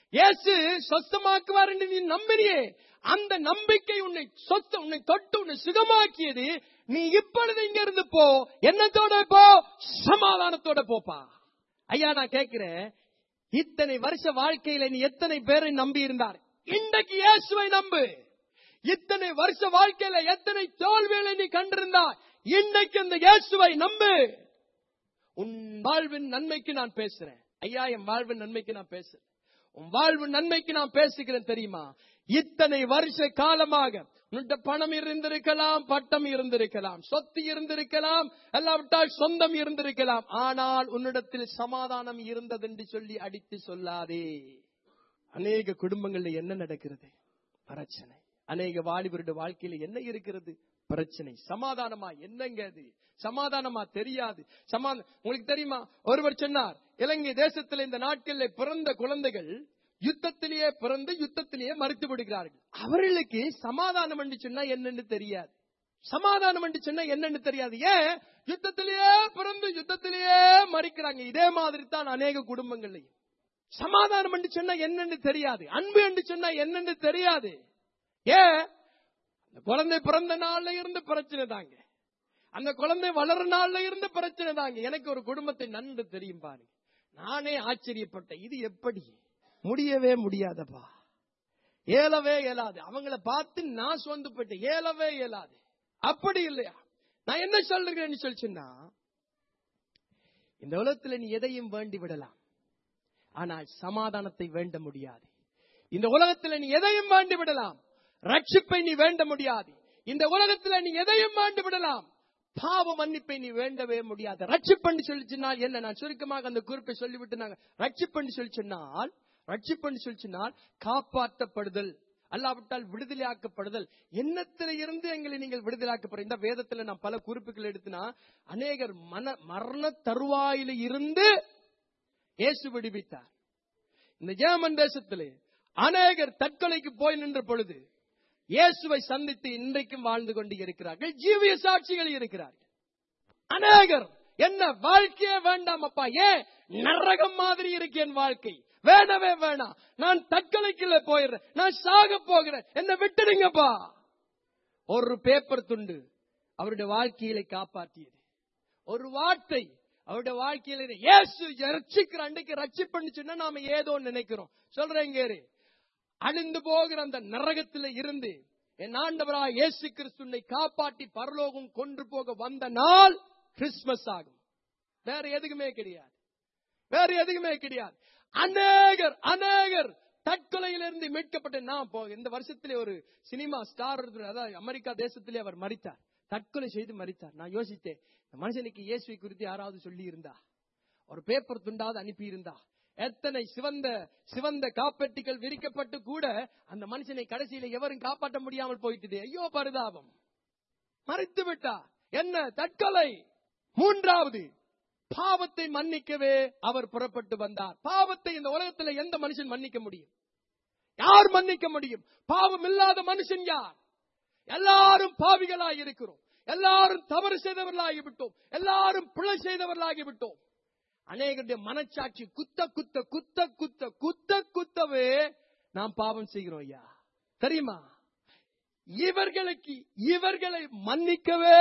இயேசு சொஸ்தமாக்குவார் என்று நீ நம்பினியே அந்த நம்பிக்கை உன்னை சொத்த உன்னை தொட்டு உன்னை சுகமாக்கியது நீ இப்பொழுது இங்க இருந்து போ என்னத்தோட போ சமாதானத்தோட போப்பா ஐயா நான் கேட்கிறேன் இத்தனை வருஷ வாழ்க்கையில நீ எத்தனை பேரை நம்பி இருந்தார் இன்றைக்கு இயேசுவை நம்பு இத்தனை வருஷ வாழ்க்கையில எத்தனை தோல்விகளை நீ கண்டிருந்தாய் இன்னைக்கு அந்த இயேசுவை நம்பு உன் வாழ்வின் நன்மைக்கு நான் பேசுறேன் ஐயா என் வாழ்வின் நன்மைக்கு நான் பேசுறேன் உன் வாழ்வு நன்மைக்கு நான் பேசுகிறேன் தெரியுமா இத்தனை வருஷ காலமாக உன்னிட்ட பணம் இருந்திருக்கலாம் பட்டம் இருந்திருக்கலாம் சொத்து இருந்திருக்கலாம் அல்லாவிட்டால் சொந்தம் இருந்திருக்கலாம் ஆனால் உன்னிடத்தில் சமாதானம் இருந்ததென்று சொல்லி அடித்து சொல்லாதே அநேக குடும்பங்கள்ல என்ன நடக்கிறது பிரச்சனை அநேக வாலிபருடைய வாழ்க்கையில என்ன இருக்கிறது பிரச்சனை சமாதானமா என்னங்க அது சமாதானமா தெரியாது சமாதானம் உங்களுக்கு தெரியுமா ஒருவர் சொன்னார் இலங்கை தேசத்தில் இந்த நாட்களில் பிறந்த குழந்தைகள் யுத்தத்திலேயே பிறந்து யுத்தத்திலேயே மறுத்து விடுகிறார்கள் அவர்களுக்கு சமாதானம் என்று சொன்னா என்னன்னு தெரியாது சமாதானம் என்று சொன்னா என்னன்னு தெரியாது ஏன் யுத்தத்திலேயே பிறந்து யுத்தத்திலேயே மறிக்கிறாங்க இதே மாதிரி தான் அநேக குடும்பங்கள்லையும் சமாதானம் என்று சொன்னா என்னன்னு தெரியாது அன்பு என்று சொன்னா என்னன்னு தெரியாது ஏன் அந்த குழந்தை பிறந்த நாள்ல இருந்து பிரச்சனை தாங்க அந்த குழந்தை வளர நாள்ல இருந்து பிரச்சனை தாங்க எனக்கு ஒரு குடும்பத்தை நன்கு தெரியும் பாருங்க நானே ஆச்சரியப்பட்டேன் இது எப்படி முடியவே முடியாதப்பா ஏலவே இயலாது அவங்கள பார்த்து நான் சொந்து போயிட்டேன் ஏலவே இயலாது அப்படி இல்லையா நான் என்ன சொல்றேன்னு சொல்லிச்சுன்னா இந்த உலகத்துல நீ எதையும் வேண்டி விடலாம் ஆனால் சமாதானத்தை வேண்ட முடியாது இந்த உலகத்துல நீ எதையும் வேண்டி விடலாம் ரட்சிப்பை நீ வேண்ட முடியாது இந்த உலகத்துல நீ எதையும் வேண்டி விடலாம் பாவ மன்னிப்பை நீ வேண்டவே முடியாது ரட்சிப்பண்டு சொல்லி சொன்னால் என்ன நான் சுருக்கமாக அந்த குறிப்பை சொல்லிவிட்டு நாங்க ரட்சிப்பண்டு சொல்லி சொன்னால் ரட்சிப்பண்டு சொல்லி சொன்னால் காப்பாற்றப்படுதல் அல்லாவிட்டால் விடுதலையாக்கப்படுதல் எண்ணத்தில இருந்து எங்களை நீங்கள் விடுதலையாக்கப்படுற இந்த வேதத்துல நான் பல குறிப்புகள் எடுத்துனா அநேகர் மன மரண தருவாயில இருந்து இயேசு விடுவித்தார் இந்த ஜெர்மன் தேசத்திலே அநேகர் தற்கொலைக்கு போய் நின்ற பொழுது இயேசுவை சந்தித்து இன்றைக்கும் வாழ்ந்து கொண்டு இருக்கிறார்கள் ஜீவிய சாட்சிகள் இருக்கிறார்கள் அநேகர் என்ன வாழ்க்கையே வேண்டாம் அப்பா ஏன் நரகம் மாதிரி இருக்கு என் வாழ்க்கை வேணவே வேணாம் நான் தற்கொலைக்குள்ள போயிடுறேன் நான் சாக போகிறேன் என்ன விட்டுடுங்கப்பா ஒரு பேப்பர் துண்டு அவருடைய வாழ்க்கையில காப்பாற்றியது ஒரு வார்த்தை அவருடைய வாழ்க்கையில இயேசு ரட்சிக்கிற அன்றைக்கு ரட்சிப்புன்னு சொன்னா நாம ஏதோ நினைக்கிறோம் சொல்றேங்க அழிந்து போகிற அந்த நரகத்தில இருந்து என் ஆண்டவராய் இயேசு கிறிஸ்துனை காப்பாற்றி பரலோகம் கொண்டு போக வந்த நாள் கிறிஸ்துமஸ் ஆகும் வேற எதுக்குமே கிடையாது வேற எதுக்குமே கிடையாது அநேகர் அநேகர் தற்கொலையிலிருந்து மீட்கப்பட்ட நான் போ இந்த வருஷத்திலே ஒரு சினிமா ஸ்டார் அதாவது அமெரிக்கா தேசத்திலே அவர் மறித்தார் தற்கொலை செய்து மறித்தார் நான் யோசித்தேன் இந்த மனுஷனுக்கு இயேசுவை குறித்து யாராவது சொல்லி இருந்தா ஒரு பேப்பர் துண்டாவது அனுப்பி இருந்தா எத்தனை சிவந்த சிவந்த காப்பெட்டிகள் விரிக்கப்பட்டு கூட அந்த மனுஷனை கடைசியில எவரும் காப்பாற்ற முடியாமல் போயிட்டுது ஐயோ பரிதாபம் மறைத்து விட்டா என்ன தற்கொலை மூன்றாவது பாவத்தை மன்னிக்கவே அவர் புறப்பட்டு வந்தார் பாவத்தை இந்த உலகத்துல எந்த மனுஷன் மன்னிக்க முடியும் யார் மன்னிக்க முடியும் பாவம் இல்லாத மனுஷன் யார் எல்லாரும் பாவிகளாய் இருக்கிறோம் எல்லாரும் தவறு செய்தவர்களாகி விட்டோம் எல்லாரும் பிழை செய்தவர்களாகி விட்டோம் அநேகருடைய மனச்சாட்சி குத்த குத்த குத்த குத்த குத்த குத்தவே நாம் பாவம் செய்கிறோம் ஐயா தெரியுமா இவர்களுக்கு இவர்களை மன்னிக்கவே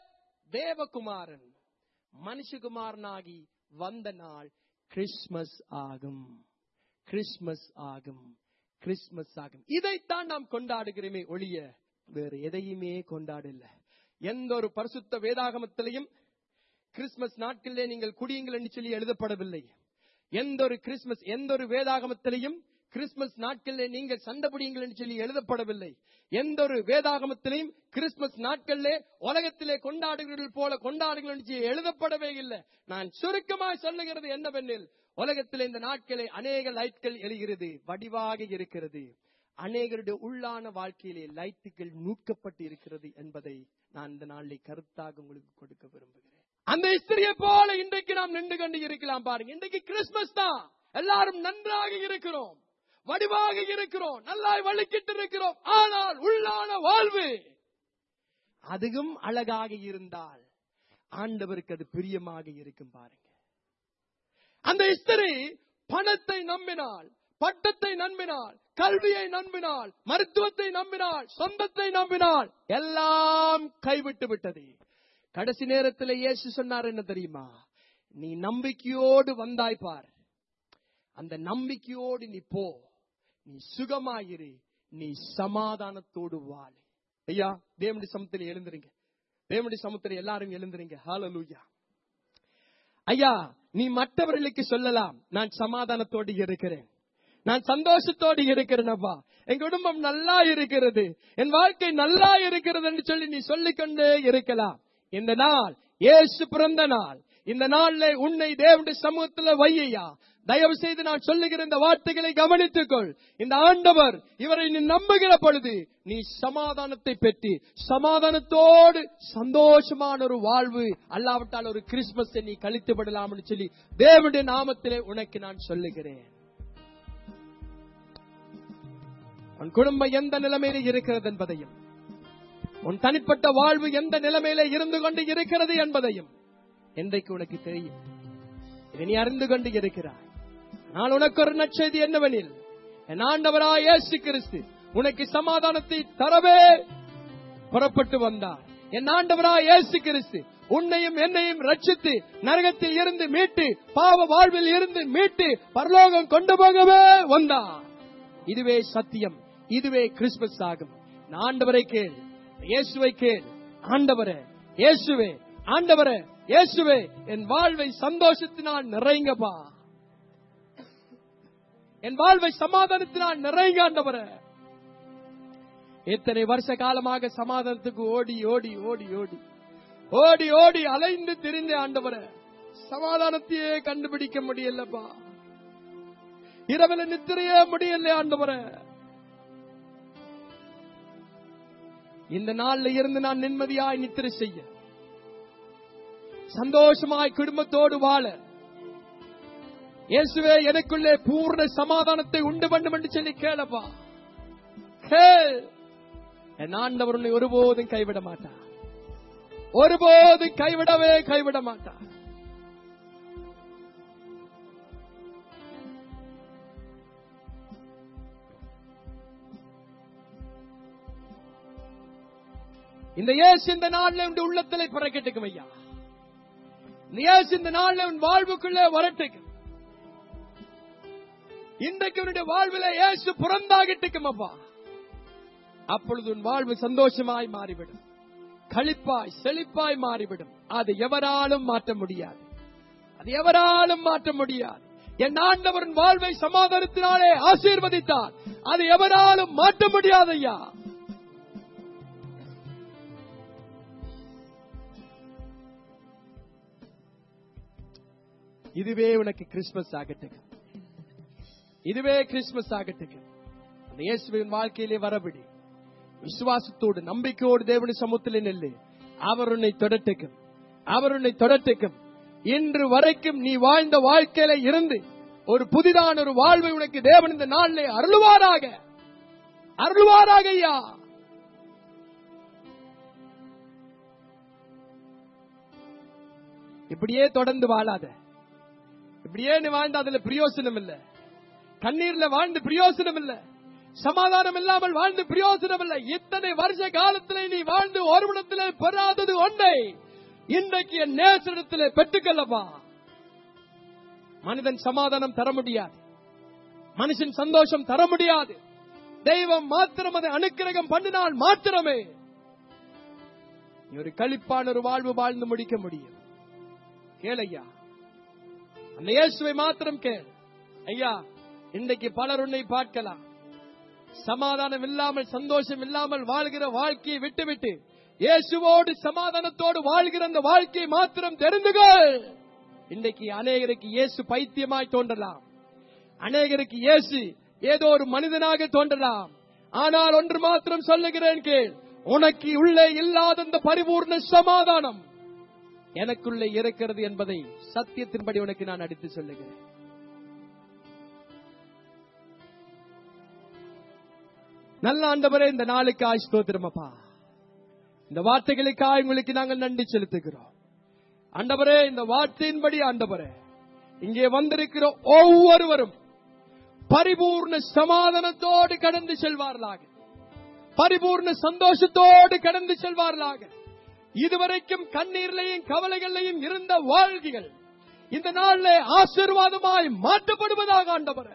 தேவகுமாரன் மனுஷகுமாரனாகி வந்த நாள் கிறிஸ்மஸ் ஆகும் கிறிஸ்மஸ் ஆகும் கிறிஸ்மஸ் ஆகும் இதைத்தான் நாம் கொண்டாடுகிறோமே ஒழிய வேறு எதையுமே கொண்டாடல எந்த ஒரு பரிசுத்த வேதாகமத்திலையும் கிறிஸ்துமஸ் நாட்களிலே நீங்கள் குடியுங்கள் என்று சொல்லி எழுதப்படவில்லை எந்த ஒரு கிறிஸ்துமஸ் எந்த ஒரு வேதாகமத்திலையும் கிறிஸ்துமஸ் நாட்களிலே நீங்கள் சண்டை பிடியுங்கள் என்று சொல்லி எழுதப்படவில்லை எந்த ஒரு வேதாகமத்திலையும் கிறிஸ்துமஸ் நாட்களிலே உலகத்திலே கொண்டாடுகிறீர்கள் போல கொண்டாடுங்கள் என்று சொல்லி எழுதப்படவே இல்லை நான் சுருக்கமாய் சொல்லுகிறது என்னவெனில் உலகத்திலே இந்த நாட்களே அநேக லைட்கள் எழுகிறது வடிவாக இருக்கிறது அநேகருடைய உள்ளான வாழ்க்கையிலே லைட்டுகள் நூக்கப்பட்டு இருக்கிறது என்பதை நான் இந்த நாளிலே கருத்தாக உங்களுக்கு கொடுக்க விரும்புகிறேன் அந்த ஸ்திரியை போல இன்றைக்கு நாம் நின்று கொண்டு இருக்கலாம் பாருங்க இன்றைக்கு கிறிஸ்துமஸ் தான் எல்லாரும் நன்றாக இருக்கிறோம் வடிவாக இருக்கிறோம் நல்லாய் வலிக்கிட்டு இருக்கிறோம் ஆனால் உள்ளான வாழ்வு அதுவும் அழகாக இருந்தால் ஆண்டவருக்கு அது பிரியமாக இருக்கும் பாருங்க அந்த ஸ்திரி பணத்தை நம்பினால் பட்டத்தை நம்பினால் கல்வியை நம்பினால் மருத்துவத்தை நம்பினால் சொந்தத்தை நம்பினால் எல்லாம் கைவிட்டு விட்டது கடைசி நேரத்தில் இயேசு சொன்னார் என்ன தெரியுமா நீ நம்பிக்கையோடு வந்தாய் பார் அந்த நம்பிக்கையோடு நீ போ நீ சுகமாயிரு நீ சமாதானத்தோடு வாழு ஐயா தேவனுடைய சமத்தில் எழுந்துருங்க தேவனுடைய சமத்தில் எல்லாரும் எழுந்துருங்க ஹalleluya ஐயா நீ மற்றவர்களுக்கு சொல்லலாம் நான் சமாதானத்தோடு இருக்கிறேன் நான் சந்தோஷத்தோடு இருக்கிறேனப்பா என் குடும்பம் நல்லா இருக்கிறது என் வாழ்க்கை நல்லா இருக்கிறது என்று சொல்லி நீ சொல்லிக்கொண்டே இருக்கலாம் இந்த நாள் இயேசு பிறந்த நாள் இந்த நாள்ல உன்னை தேவனுடைய சமூகத்துல வையா தயவு செய்து நான் சொல்லுகிற இந்த வார்த்தைகளை கவனித்துக்கொள் இந்த ஆண்டவர் இவரை நீ நம்புகிற பொழுது நீ சமாதானத்தை பெற்று சமாதானத்தோடு சந்தோஷமான ஒரு வாழ்வு அல்லாவிட்டால் ஒரு கிறிஸ்துமஸை நீ கழித்து விடலாம்னு சொல்லி தேவனுடைய நாமத்திலே உனக்கு நான் சொல்லுகிறேன் உன் குடும்பம் எந்த நிலைமையில இருக்கிறது என்பதையும் உன் தனிப்பட்ட வாழ்வு எந்த நிலைமையில இருந்து கொண்டு இருக்கிறது என்பதையும் என்றைக்கு உனக்கு தெரியும் இதை நீ அறிந்து கொண்டு இருக்கிறாய் நான் உனக்கு ஒரு நற்செய்தி என்னவெனில் என் ஆண்டவராய் இயேசு கிறிஸ்து உனக்கு சமாதானத்தை தரவே புறப்பட்டு வந்தார் என் ஆண்டவராய் இயேசு கிறிஸ்து உன்னையும் என்னையும் ரட்சித்து நரகத்தில் இருந்து மீட்டு பாவ வாழ்வில் இருந்து மீட்டு பரலோகம் கொண்டு போகவே வந்தார் இதுவே சத்தியம் இதுவே கிறிஸ்துமஸ் ஆகும் நான் ஆண்டவரை கேள் இயேசுவை கேள் ஆண்டவரே இயேசுவே ஆண்டவரே இயேசுவே என் வாழ்வை சந்தோஷத்தினால் நிறைங்கப்பா என் வாழ்வை சமாதானத்தினால் நிறைங்க ஆண்டவரே எத்தனை வருஷ காலமாக சமாதானத்துக்கு ஓடி ஓடி ஓடி ஓடி ஓடி ஓடி அலைந்து திரிந்த ஆண்டவரே சமாதானத்தையே கண்டுபிடிக்க முடியலப்பா இரவுல நித்திரையே முடியல ஆண்டவரே இந்த நாள்ல இருந்து நான் நிம்மதியாய் நித்திரை செய்ய சந்தோஷமாய் குடும்பத்தோடு வாழ இயேசுவே எனக்குள்ளே பூர்ண சமாதானத்தை உண்டு பண்ணும் என்று சொல்லி கேளப்பா கேள் என் ஆண்டவர் உன்னை ஒருபோதும் கைவிட மாட்டார் ஒருபோதும் கைவிடவே கைவிட மாட்டார் இந்த இயேசு இந்த நாள்ல உன் உள்ளத்திலே பிறக்கட்டுக்கும் ஐயா இந்த இயேசு இந்த நாள்ல உன் வாழ்வுக்குள்ளே வரட்டுக்கும் இன்றைக்கு உன்னுடைய வாழ்வில இயேசு புறந்தாகிட்டுக்கும் அப்பா அப்பொழுது உன் வாழ்வு சந்தோஷமாய் மாறிவிடும் களிப்பாய் செழிப்பாய் மாறிவிடும் அது எவராலும் மாற்ற முடியாது அது எவராலும் மாற்ற முடியாது என் ஆண்டவரின் வாழ்வை சமாதானத்தினாலே ஆசீர்வதித்தார் அது எவராலும் மாற்ற முடியாது ஐயா இதுவே உனக்கு கிறிஸ்துமஸ் ஆகட்டுங்க இதுவே கிறிஸ்துமஸ் ஆகட்டுங்க அந்த இயேசுவின் வாழ்க்கையிலே வரபிடி விசுவாசத்தோடு நம்பிக்கையோடு தேவனி சமூகத்திலே நெல்லு அவர் உன்னை தொடட்டுக்கும் அவர் உன்னை தொடட்டுக்கும் இன்று வரைக்கும் நீ வாழ்ந்த வாழ்க்கையில இருந்து ஒரு புதிதான ஒரு வாழ்வை உனக்கு தேவன் இந்த நாளிலே அருளுவாராக அருளுவாராக ஐயா இப்படியே தொடர்ந்து வாழாத இப்படியே நீ வாழ்ந்த அதுல பிரயோசனம் இல்ல கண்ணீர்ல வாழ்ந்து பிரயோசனம் இல்ல சமாதானம் இல்லாமல் வாழ்ந்து பிரயோசனம் இல்லை இத்தனை வருஷ காலத்திலே நீ வாழ்ந்து ஒருவனத்திலே பெறாதது ஒன்றை இன்றைக்கு என் நேசரிடத்திலே பெற்றுக்கொள்ளப்பா மனிதன் சமாதானம் தர முடியாது மனுஷன் சந்தோஷம் தர முடியாது தெய்வம் மாத்திரம் அதை அனுக்கிரகம் பண்ணினால் மாத்திரமே நீ ஒரு களிப்பான ஒரு வாழ்வு வாழ்ந்து முடிக்க முடியும் கேளையா அந்த இயேசுவை மாத்திரம் கேள் ஐயா இன்றைக்கு பலர் உன்னை பார்க்கலாம் சமாதானம் இல்லாமல் சந்தோஷம் இல்லாமல் வாழ்கிற வாழ்க்கையை விட்டுவிட்டு இயேசுவோடு சமாதானத்தோடு வாழ்கிற அந்த வாழ்க்கையை மாத்திரம் தெரிந்துகள் இன்றைக்கு அநேகருக்கு இயேசு பைத்தியமாய் தோன்றலாம் அநேகருக்கு இயேசு ஏதோ ஒரு மனிதனாக தோன்றலாம் ஆனால் ஒன்று மாத்திரம் சொல்லுகிறேன் கேள் உனக்கு உள்ளே இல்லாத அந்த பரிபூர்ண சமாதானம் எனக்குள்ளே இருக்கிறது என்பதை சத்தியத்தின்படி உனக்கு நான் அடித்து சொல்லுகிறேன் நல்ல ஆண்டவரே இந்த நாளுக்கு ஆஸ்தோத்திரமப்பா இந்த வார்த்தைகளுக்காக உங்களுக்கு நாங்கள் நன்றி செலுத்துகிறோம் ஆண்டவரே இந்த வார்த்தையின்படி ஆண்டவரே இங்கே வந்திருக்கிற ஒவ்வொருவரும் பரிபூர்ண சமாதானத்தோடு கடந்து செல்வார்களாக பரிபூர்ண சந்தோஷத்தோடு கடந்து செல்வார்களாக இதுவரைக்கும் கண்ணீர்லையும் கவலைகளையும் இருந்த வாழ்க்கைகள் இந்த நாளிலே ஆசீர்வாதமாய் மாற்றப்படுவதாக ஆண்டவரே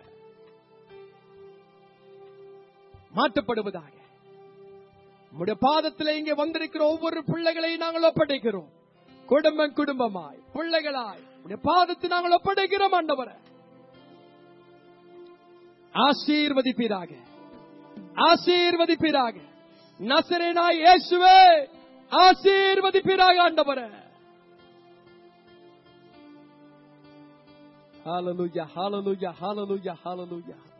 மாற்றப்படுவதாக உம்முடைய பாதத்தில் இங்கே வந்திருக்கிற ஒவ்வொரு பிள்ளைகளையும் நாங்கள் ஒப்படைக்கிறோம் குடும்பம் குடும்பமாய் பிள்ளைகளாய் உடைய பாதத்தை நாங்கள் ஒப்படைக்கிறோம் ஆண்டவரே ஆசீர்வதிப்பீராக ஆசீர்வதிப்பீராக நசரேனாய் இயேசுவே ஆசீர்வதிப்பீராக ஆண்டவரே ஹalleluya hallelujah hallelujah hallelujah